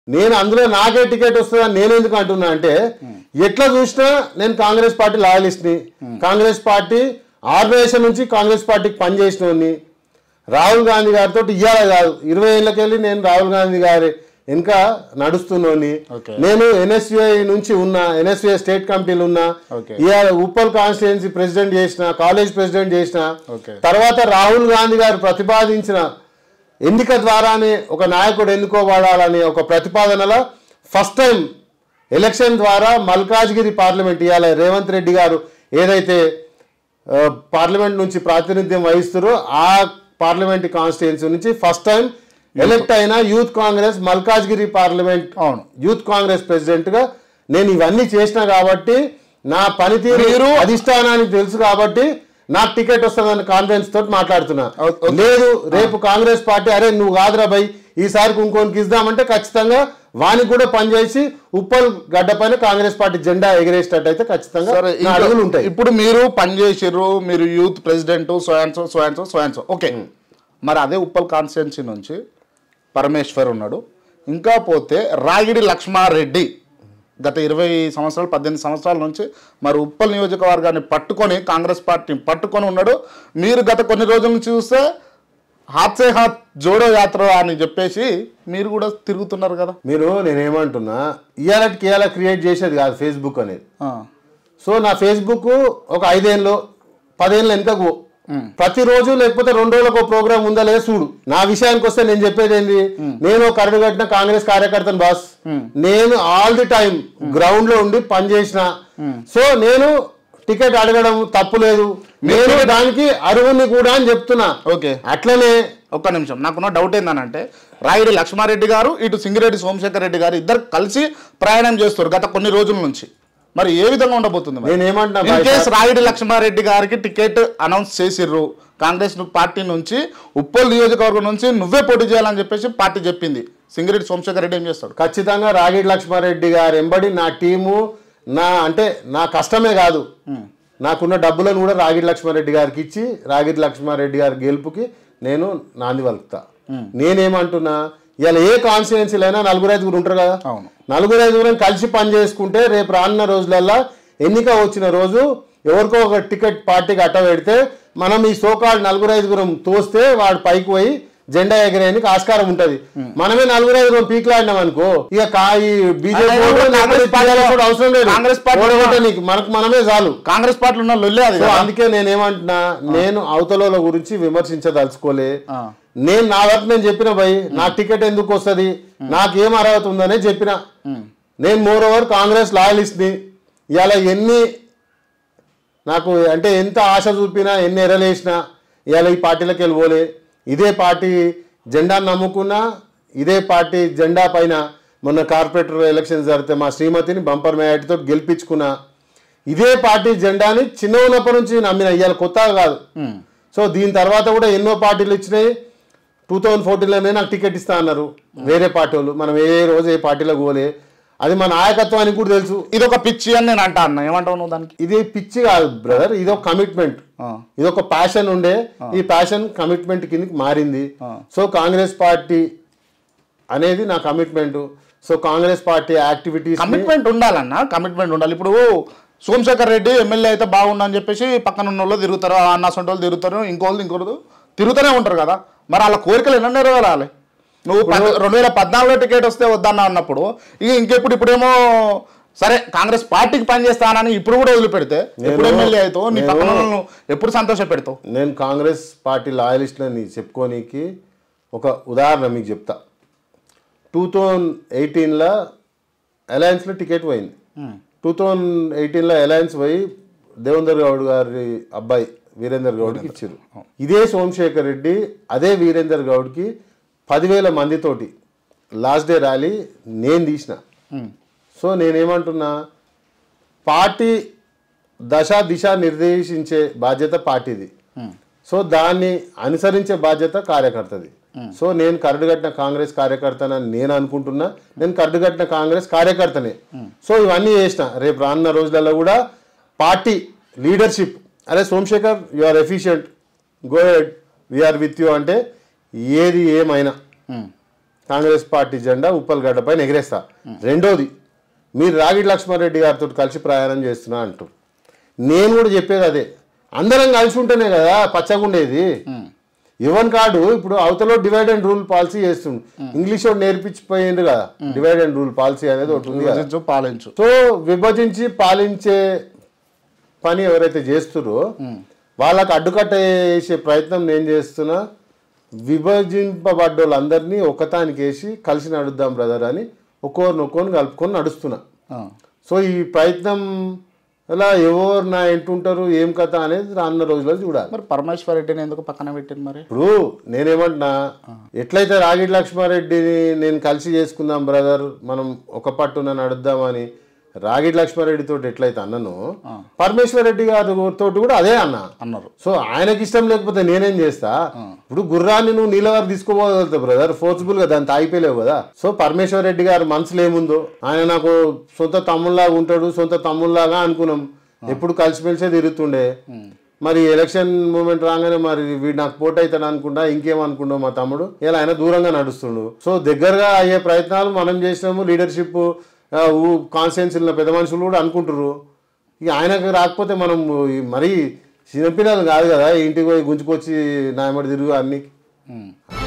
నేను అందులో నాకే టికెట్ వస్తుందని నేను ఎందుకు అంటున్నా అంటే ఎట్లా చూసినా నేను కాంగ్రెస్ పార్టీ లాయలిస్ట్ని కాంగ్రెస్ పార్టీ ఆర్గనైజేషన్ నుంచి కాంగ్రెస్ పార్టీకి పనిచేసిన రాహుల్ గాంధీ గారితో ఇయ్యాల కాదు ఇరవై ఏళ్ళకెళ్ళి నేను రాహుల్ గాంధీ గారి ఇంకా నడుస్తున్నోని Okay. నేను ఎన్ఎస్యుఐ నుంచి ఉన్నా ఎన్ఎస్యుఐ స్టేట్ కమిటీలు ఉన్నా Okay. ఇవాళ ఉప్పల్ కాన్స్టిట్యున్సీ ప్రెసిడెంట్ చేసిన కాలేజ్ ప్రెసిడెంట్ చేసిన Okay. తర్వాత రాహుల్ గాంధీ గారు ప్రతిపాదించిన ఎన్నిక ద్వారానే ఒక నాయకుడు ఎన్నుకోబడాలని ఒక ప్రతిపాదనలో ఫస్ట్ టైం ఎలక్షన్ ద్వారా మల్కాజ్గిరి పార్లమెంట్ ఇవాళ రేవంత్ రెడ్డి గారు ఏదైతే ఆ, పార్లమెంట్ నుంచి ప్రాతినిధ్యం వహిస్తారో ఆ పార్లమెంట్ కాన్స్టిట్యున్సీ నుంచి ఫస్ట్ టైం ఎలక్ట్ అయిన యూత్ కాంగ్రెస్ మల్కాజ్గిరి పార్లమెంట్ అవును. యూత్ కాంగ్రెస్ ప్రెసిడెంట్ గా నేను ఇవన్నీ చేసిన కాబట్టి నా పనితీరు మీరు- అధిష్టానానికి తెలుసు కాబట్టి నాకు టికెట్ వస్తుందని కాన్ఫిడెన్స్ తోటి మాట్లాడుతున్నా ఓ- ఓకే. లేదు రేపు కాంగ్రెస్ పార్టీ అరే నువ్వు కాదురా భయ్ ఈసారికి ఇంకోనికి ఇద్దామంటే ఖచ్చితంగా వానికి కూడా పనిచేసి ఉప్పల్ గడ్డ పైన కాంగ్రెస్ పార్టీ జెండా ఎగిరేసేటట్టయితే ఖచ్చితంగా సరే నా ఇంకా అడుగులు ఉంటాయి ఇప్పుడు మీరు పనిచేసిర్రు మీరు youth president so and so so and so so and so okay మరి అదే ఉప్పల్ కాన్స్టిట్యున్సీ నుంచి పరమేశ్వర్ ఉన్నాడు ఇంకా పోతే రాగిడి లక్ష్మారెడ్డి గత ఇరవై సంవత్సరాలు పద్దెనిమిది సంవత్సరాల నుంచి మరి ఉప్పల్ నియోజకవర్గాన్ని పట్టుకొని కాంగ్రెస్ పార్టీని పట్టుకొని ఉన్నాడు మీరు గత కొన్ని రోజుల నుంచి చూస్తే హాత్ సే హాత్ జోడో యాత్ర అని చెప్పేసి మీరు కూడా తిరుగుతున్నారు కదా మీరు నేనేమంటున్నా ఇయాలకి ఇయాల క్రియేట్ చేసేది కాదు ఫేస్బుక్ అనేది ఆ, సో నా ఫేస్బుక్ ఒక ఐదేళ్ళు పదేళ్ళు వెనుకకు పో. ప్రతిరోజు లేకపోతే రెండు రోజులకు ఒక ప్రోగ్రామ్ ఉందా లేదా చూడు నా విషయానికి వస్తే నేను చెప్పేది ఏంది నేను ఒక కరడు కట్టిన కాంగ్రెస్ కార్యకర్తను బాస్ నేను ఆల్ ది టైం గ్రౌండ్ లో ఉండి పనిచేసిన సో నేను టికెట్ అడగడం తప్పు లేదు నేను దానికి అరువుని కూడా అని చెప్తున్నా ఓకే అట్లనే ఒక్క నిమిషం నాకున్న డౌట్ ఏందనంటే రాయుడి లక్ష్మారెడ్డి గారు ఇటు సింగిరెడ్డి సోమశేఖర్ రెడ్డి గారు ఇద్దరు కలిసి ప్రయాణం చేస్తారు గత కొన్ని రోజుల నుంచి మరి ఏ విధంగా ఉండబోతుంది మరి? నేను ఏమంటున్నా ఇన్ బాయ్ కేస్ రాయుడి లక్ష్మారెడ్డి గారికి టికెట్ అనౌన్స్ చేసిర్రు కాంగ్రెస్ పార్టీ నుంచి ఉప్పల్ నియోజకవర్గం నుంచి నువ్వే పోటీ చేయాలని చెప్పేసి పార్టీ చెప్పింది సింగిరెడ్డి సోమశేఖర్ రెడ్డి ఏం చేస్తాడు ఖచ్చితంగా రాగిడి లక్ష్మారెడ్డి గారు ఎంబడి నా టీము నా అంటే నా కష్టమే కాదు నాకున్న డబ్బులను కూడా రాగిడి లక్ష్మారెడ్డి గారికి ఇచ్చి రాగిడి లక్ష్మారెడ్డి గారి గెలుపుకి నేను నాంది వలుపుతా నేనేమంటున్నా ఇలా ఏ కాన్స్టిట్యున్సీలైనా నలుగురు ఐదుగురు ఉంటారు కదా అవును. నలుగురు ఐదుగురం కలిసి పని చేసుకుంటే రేపు రానున్న రోజులల్లా ఎన్నిక వచ్చిన రోజు ఎవరికో ఒక టికెట్ పార్టీకి అట్ట పెడితే మనం ఈ సోకాల్ నలుగురు ఐదుగురం తోస్తే వాడు పైకి పోయి జెండా ఎగరేయడానికి ఆస్కారం ఉంటది మనమే నలుగురు ఐదుగురం పీకులాడినాం అనుకో ఇక కా ఈ బీజేపీ ఆయన ఓటు కాంగ్రెస్ లేకపోతే పార్టీలో- TRS ఓటు అవసరం లేదు కాంగ్రెస్ పార్టీలో- ఓడగొట్టనీకి మనకు మనమే చాలు కాంగ్రెస్ పార్టీలో ఉన్న లొల్లే అది సో కదా. అందుకే నేనేమంటున్నా నేను అవతల గురించి విమర్శించదలుచుకోలే ఆ. నేను నా వరకు నేను చెప్పిన భయ్ నాకు టికెట్ ఎందుకు వస్తుంది నాకు ఏం అర్హత ఉందనే చెప్పిన నేను మోర్ ఓవర్ కాంగ్రెస్ లాయలిస్ట్ని ఇవాళ ఎన్ని నాకు అంటే ఎంత ఆశ చూపినా ఎన్ని ఎరలేసినా ఇవాళ ఈ పార్టీలకు వెళ్ళిపోలే ఇదే పార్టీ జెండాను నమ్ముకున్నా ఇదే పార్టీ జెండా పైన మొన్న కార్పొరేటర్ ఎలక్షన్స్ జరిగితే మా శ్రీమతిని బంపర్ మేయటితో గెలిపించుకున్నా ఇదే పార్టీ జెండాని చిన్న ఉన్నప్పటి నుంచి నమ్మిన ఇవాళ కొత్తగా కాదు సో దీని తర్వాత కూడా ఎన్నో పార్టీలు ఇచ్చినాయి టూ థౌజండ్ ఫోర్టీన్లోనే నాకు టికెట్ ఇస్తా అన్నారు వేరే పార్టీ వాళ్ళు మనం ఏ రోజు ఏ పార్టీలోకి పోలే అది మా నాయకత్వానికి కూడా తెలుసు ఇది ఒక పిచ్చి అని నేను అంటా అన్న ఏమంటావు నువ్వు దానికి ఇది పిచ్చి కాదు బ్రదర్ ఇది ఒక కమిట్మెంట్ ఆ. ఇది ఒక ప్యాషన్ ఉండే ఈ ప్యాషన్ కమిట్మెంట్ కిందకి మారింది సో కాంగ్రెస్ పార్టీ అనేది నా commitment so Congress party activities commitment ఉండాలన్న కమిట్మెంట్ ఉండాలి ఇప్పుడు సోమశేఖర్ రెడ్డి ఎమ్మెల్యే అయితే బాగుండని చెప్పేసి పక్కన ఉన్న వాళ్ళు తిరుగుతారు ఆ అన్న సొంట వాళ్ళు తిరుగుతారు ఇంకోళ్ళు ఇంకోళ్ళు తిరుగుతూనే ఉంటారు కదా మరి వాళ్ళ కోరికలు ఎన్న నెరవేరాలి నువ్వు పద్- రెండు వేల పద్నాలుగులో టికెట్ వస్తే వద్దన్నా అన్నప్పుడు ఇక ఇంకెప్పుడు ఇప్పుడేమో సరే కాంగ్రెస్ పార్టీకి పనిచేస్తానని ఇప్పుడు కూడా వదిలిపెడితే ఎప్పుడు నేను- ఎమ్మెల్యే అవుతావు నీ నేను- పక్కన వాళ్ళను ఎప్పుడు సంతోష పెడతావు నేను కాంగ్రెస్ పార్టీ లాయలిస్ట్లని చెప్పుకోనీకి ఒక ఉదాహరణ మీకు చెప్తా టూ థౌజండ్ ఎయిటీన్లో అలయన్స్లో టికెట్ పోయింది టూ థౌజండ్ ఎయిటీన్లో అలయన్స్ పోయి దేవేందర్ గౌడ్ గారి అబ్బాయి వీరేందర్ గౌడ్కి ఇచ్చారు ఇదే సోమశేఖర్ రెడ్డి అదే వీరేందర్ గౌడ్కి పదివేల మందితోటి లాస్ట్ డే ర్యాలీ నేను తీసిన సో నేనేమంటున్నా పార్టీ దశ దిశ నిర్దేశించే బాధ్యత పార్టీది సో దాన్ని అనుసరించే బాధ్యత కార్యకర్తది సో నేను కరడుగట్టిన కాంగ్రెస్ కార్యకర్తనని నేను అనుకుంటున్నా నేను కరడుగట్టిన కాంగ్రెస్ కార్యకర్తనే సో ఇవన్నీ చేసిన రేపు రానున్న రోజులలో కూడా పార్టీ లీడర్షిప్ అరే Somasekhar you are efficient go ahead we are with you అంటే ఏది ఏమైనా కాంగ్రెస్ పార్టీ జెండా ఉప్పల్ గడ్డ పైన ఎగిరేస్తా రెండోది మీరు రాగిడి లక్ష్మారెడ్డి గారితో కలిసి ప్రయాణం చేస్తున్నా అంటూ నేను కూడా చెప్పేది అదే అందరం కలిసి ఉంటేనే కదా పచ్చగుండేది యువన్ కార్డు ఇప్పుడు అవతలో డివైడ్ అండ్ రూల్ పాలసీ చేస్తుండు ఇంగ్లీష్ వాడు నేర్పించిపోయిండు కదా డివైడ్ అండ్ రూల్ పాలసీ అనేది ఒకటి ఉంది కదా విభజించు పాలించు సో విభజించి పాలించే పని ఎవరైతే చేస్తురో వాళ్ళకి అడ్డుకట్ట వేసే ప్రయత్నం నేను చేస్తున్నా విభజింపబడ్డ వాళ్ళందరినీ ఒకతానికి వేసి కలిసి నడుద్దాం బ్రదర్ అని ఒక్కొరిని ఒక్కొరిని కలుపుకొని నడుస్తున్నా ఆ. సో ఈ ప్రయత్నం ఇలా ఎవరు నా ఎంటుంటారు ఏం కథ అనేది రానున్న రోజుల్లో చూడాలి మరి పరమేశ్వర్ రెడ్డిని ఎందుకు పక్కన పెట్టింది మరి ఇప్పుడు నేనేమంటున్నా ఎట్లయితే రాగిడి లక్ష్మారెడ్డిని నేను కలిసి చేసుకుందాం బ్రదర్ మనం ఒక పట్టున నడుద్దామని రాగిడి లక్ష్మారెడ్డి తోటి ఎట్లయితే అన్నను పరమేశ్వర్ రెడ్డి గారి తోటి కూడా అదే అన్న అన్నారు సో ఆయనకి ఇష్టం లేకపోతే నేనేం చేస్తా ఇప్పుడు గుర్రాన్ని నువ్వు నీళ్ళ వరకు తీసుకోపోగలుగుతావు బ్రదర్ ఫోర్స్ఫుల్ గా దాన్ని తాగిపోలేవు కదా సో పరమేశ్వర్ రెడ్డి గారి మనసులో ఏముందో ఆయన నాకు సొంత తమ్ముళ్లాగా ఉంటాడు సొంత తమ్ముళ్లాగా అనుకున్నాం ఎప్పుడు కలిసిమెలిసే తిరుగుతుండే మరి ఎలక్షన్ మూమెంట్ రాగానే మరి వీడు నాకు పోటీ అవుతాడు అనుకుంటా ఇంకేమనుకుంటా మా తమ్ముడు ఇలా ఆయన దూరంగా నడుస్తుండు సో దగ్గరగా అయ్యే ప్రయత్నాలు మనం చేసినాము లీడర్షిప్ కాన్స్టిట్యున్సీ పెద్ద మనుషులు కూడా అనుకుంటారు ఇక ఆయనకు రాకపోతే మనం ఈ మరీ చిన్నపిల్లలు కాదు కదా ఇంటికి పోయి గుంజుకొచ్చి నాయమడి తిరుగు అన్ని ఉమ్.